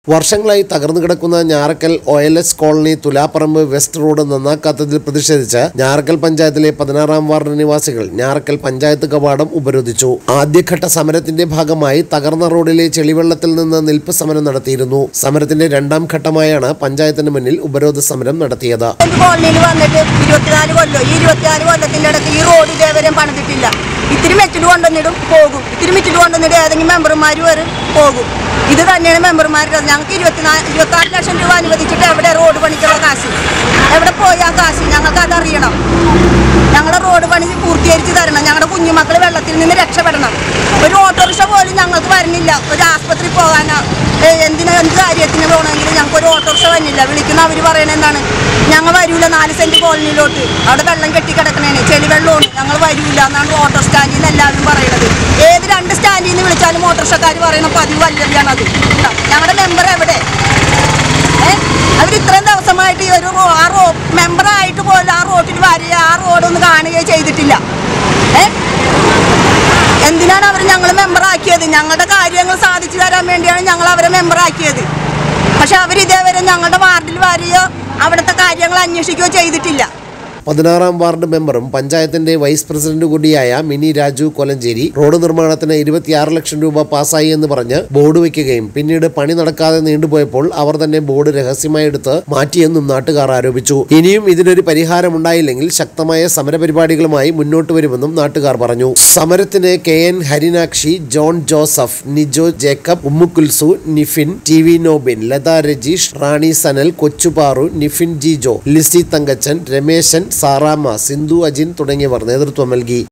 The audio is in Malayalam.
വർഷങ്ങളായി തകർന്നു കിടക്കുന്ന Njarakkal O L S colony Thulapparambu west road നന്നാക്കാത്തതിൽ പ്രതിഷേധിച്ച് ഞാറക്കൽ പഞ്ചായത്തിലെ പതിനാറാം വാർഡ് നിവാസികൾ ഞാറക്കൽ പഞ്ചായത്ത് കവാടം ഉപരോധിച്ചു ആദ്യഘട്ട സമരത്തിന്റെ ഭാഗമായി തകർന്ന റോഡിലെ ചെളിവെള്ളത്തിൽ നിന്ന് നിൽപ്പ് സമരം നടത്തിയിരുന്നു സമരത്തിന്റെ രണ്ടാം ഘട്ടമായാണ് പഞ്ചായത്തിന് മുന്നിൽ ഉപരോധ സമരം നടത്തിയത് ഒരു കോളനിയിൽ വന്നിട്ട് ഇരുപത്തിനാല് കൊല്ലം ഈ ഇരുപത്തിനാല് കൊല്ലത്തിന്റെ ഇടയ്ക്ക് ഈ റോഡ് ഇതേവരെ പണിതിട്ടില്ല ഇത്തിരി മെച്ചിട്ട് കൊണ്ടുവന്നിടും പോകും ഇത്തിരി മെച്ചിട്ട് കൊണ്ടുവന്നിട്ട് ഏതെങ്കിലും മെമ്പർമാർ വരും പോകും ഇത് തന്നെയാണ് മെമ്പർമാരുടെ ഞങ്ങൾക്ക് ഇരുപത്തിനാല് ഇരുപത്തിനാല് ലക്ഷം രൂപ അനുവദിച്ചിട്ട് എവിടെ റോഡ് പണിക്കുള്ള കാശ് എവിടെ പോയി ആ കാശ് ഞങ്ങൾക്ക് അതറിയണം ഞങ്ങളുടെ റോഡ് പണി പൂർത്തീകരിച്ച് തരണം ഞങ്ങളുടെ കുഞ്ഞുമക്കൾ വെള്ളത്തിൽ നിന്ന് രക്ഷപ്പെടണം ഒരു ഓട്ടോറിക്ഷ പോലും ഞങ്ങൾക്ക് വരുന്നില്ല ഒരു ആസ്പത്രി പോകാനോ ഏ, എന്തിനാ എന്ത് കാര്യത്തിന് പോകണമെങ്കിലും ഞങ്ങൾക്ക് ഒരു ഓട്ടോറിക്ഷ വരുന്നില്ല വിളിക്കുന്ന അവർ പറയണത് എന്താണ് ഞങ്ങൾ വരൂല നാല് സെന്റ് കോളനിയിലോട്ട് അവിടെ വെള്ളം കെട്ടിക്കിടക്കണേന് ചെളി വെള്ളമാണ് ഞങ്ങൾ വരൂല എന്നാണ് ഓട്ടോ സ്റ്റാൻഡിൽ നിന്ന് എല്ലാവരും പറയുന്നത് ഏത് രണ്ട് സ്റ്റാൻഡിൽ നിന്ന് വിളിച്ചാലും ഓട്ടോറിക്ഷക്കാർ പറയണ പതിവ് അല്ലല്ലാണ് ഞങ്ങളുടെ മെമ്പർ എവിടെ ഏ? അവർ ഇത്രയും ദിവസമായിട്ട് ഈ ഒരു റോ- ആ റോ മെമ്പറായിട്ട് പോലും ആ റോട്ടിൽ വരിക ആ റോഡൊന്ന് കാണുകയോ ചെയ്തിട്ടില്ല ഏ എന്തിനാണ് അവർ ഞങ്ങൾ മെമ്പറാക്കിയത് ഞങ്ങളുടെ കാര്യങ്ങൾ സാധിച്ചു തരാൻ വേണ്ടിയാണ് ഞങ്ങൾ അവരെ മെമ്പറാക്കിയത് പക്ഷെ അവർ ഇതേവരെ ഞങ്ങളുടെ വാർഡിൽ വരികയോ അവിടുത്തെ കാര്യങ്ങൾ അന്വേഷിക്കുകയോ ചെയ്തിട്ടില്ല പതിനാറാം വാർഡ് മെമ്പറും പഞ്ചായത്തിന്റെ വൈസ് പ്രസിഡന്റ് കൂടിയായ മിനി രാജു കൊലഞ്ചേരി റോഡ് നിർമ്മാണത്തിന് ഇരുപത്തിയാറ് ലക്ഷം രൂപ പാസ്സായി എന്ന് പറഞ്ഞ് ബോർഡ് വയ്ക്കുകയും പിന്നീട് പണി നടക്കാതെ നീണ്ടുപോയപ്പോൾ അവർ തന്നെ ബോർഡ് രഹസ്യമായി എടുത്ത് മാറ്റിയെന്നും നാട്ടുകാർ ആരോപിച്ചു ഇനിയും ഇതിനൊരു പരിഹാരമുണ്ടായില്ലെങ്കിൽ ശക്തമായ സമരപരിപാടികളുമായി മുന്നോട്ട് വരുമെന്നും നാട്ടുകാർ പറഞ്ഞു സമരത്തിന് K N Harinakshi John Joseph Nijo Jacob Ummukulsu Nifin T V Nobin Latha Rajeesh Rani Sanal Kochuparu Nifin Jijo Lissy Thankachan Rameshan Saramma Sindhu Ajin തുടങ്ങിയവർ നേതൃത്വം നൽകി